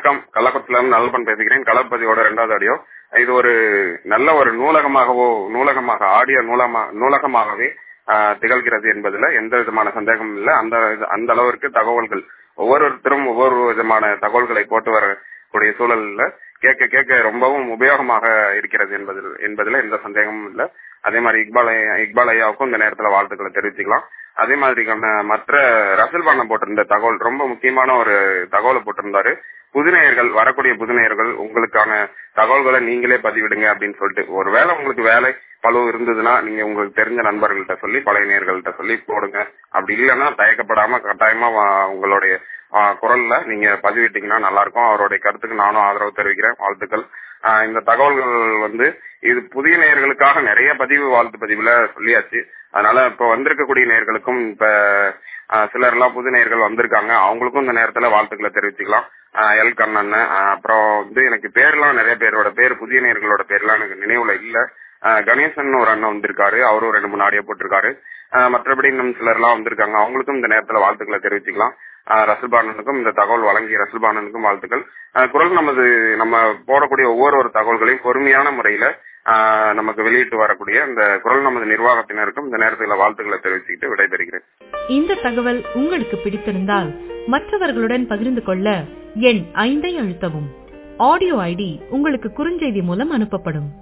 வணக்கம் கள்ளக்குளத்துல இருந்து நல்லப்பன் பேசுகிறேன் கலப்பதியோட ரெண்டாவது ஆடியோ இது ஒரு நல்ல ஒரு நூலகமாகவோ நூலகமாக ஆடியோ நூலமா நூலகமாகவே ஆஹ், திகழ்கிறது என்பதுல எந்த விதமான சந்தேகமும் இல்லை அந்த அந்த அளவிற்கு தகவல்கள் ஒவ்வொருத்தரும் ஒவ்வொரு விதமான தகவல்களை போட்டு வரக்கூடிய சூழல்ல கேட்க கேட்க ரொம்பவும் உபயோகமாக இருக்கிறது என்பதில் என்பதுல எந்த சந்தேகமும் இல்லை அதே மாதிரி இக்பால் ஐயா- இக்பால் ஐயாவுக்கும் இந்த நேரத்துல வாழ்த்துக்களை தெரிவிச்சுக்கலாம் அதே மாதிரி நம்ம- மற்ற ரசல் பண்ண போட்டிருந்த தகவல் ரொம்ப முக்கியமான ஒரு தகவலை போட்டிருந்தாரு புதுநேயர்கள் வரக்கூடிய புதுநேயர்கள் உங்களுக்கான தகவல்களை நீங்களே பதிவிடுங்க அப்படின்னு சொல்லிட்டு ஒருவேளை உங்களுக்கு வேலை பழு இருந்ததுன்னா நீங்க உங்களுக்கு தெரிஞ்ச நண்பர்கள்ட்ட சொல்லி பழைய நேயர்கள்ட்ட சொல்லி போடுங்க அப்படி இல்லைன்னா தயக்கப்படாம கட்டாயமா வா- உங்களுடைய ஆ, குரல்ல நீங்க பதிவிட்டீங்கன்னா நல்லா இருக்கும் அவருடைய கருத்துக்கு நானும் ஆதரவு தெரிவிக்கிறேன் வாழ்த்துக்கள் ஆ, இந்த தகவல்கள் வந்து இது புதிய நேயர்களுக்காக நிறைய பதிவு வாழ்த்து பதிவுல சொல்லியாச்சு அதனால இப்ப வந்திருக்கக்கூடிய நேயர்களுக்கும் இப்ப ஆ, சிலர் எல்லாம் புது நேயர்கள் வந்திருக்காங்க அவங்களுக்கும் இந்த நேரத்துல வாழ்த்துக்களை தெரிவிச்சுக்கலாம் ஆ, எல் கண்ணன் ஆ, அப்புறம் வந்து எனக்கு பேர்லாம் நிறைய பேரோட பேர் புதிய நேயர்களோட பேர்லாம் எனக்கு நினைவுல இல்ல ஆ, கணேசன் ஒரு அண்ணன் வந்திருக்காரு அவரும் ரெண்டு மூணு ஆடியோ போட்டிருக்காரு ஆ, மற்றபடி இன்னும் சிலர் எல்லாம் வந்திருக்காங்க அவங்களுக்கும் இந்த நேரத்துல வாழ்த்துக்களை தெரிவிச்சுக்கலாம் ஆ, ரசல்பானனுக்கும் இந்த தகவல் வழங்கிய ரசல்பானனுக்கும் வாழ்த்துக்கள் ஆ, குரல் நமது நம்ம போடக்கூடிய ஒவ்வொரு ஒரு தகவல்களையும் பொறுமையான முறையில ஆ, நமக்கு வெளியிட்டு வரக்கூடிய இந்த குரல் நமது நிர்வாகத்தினருக்கும் இந்த நேரத்துல வாழ்த்துக்களை தெரிவிச்சுக்கிட்டு விடைபெறுகிறேன் இந்த தகவல் உங்களுக்கு பிடித்திருந்தால் மற்றவர்களுடன் பகிர்ந்து கொள்ள எண் ஐந்தை அழுத்தவும் ஆடியோ ஐடி உங்களுக்கு குறுஞ்செய்தி மூலம் அனுப்பப்படும்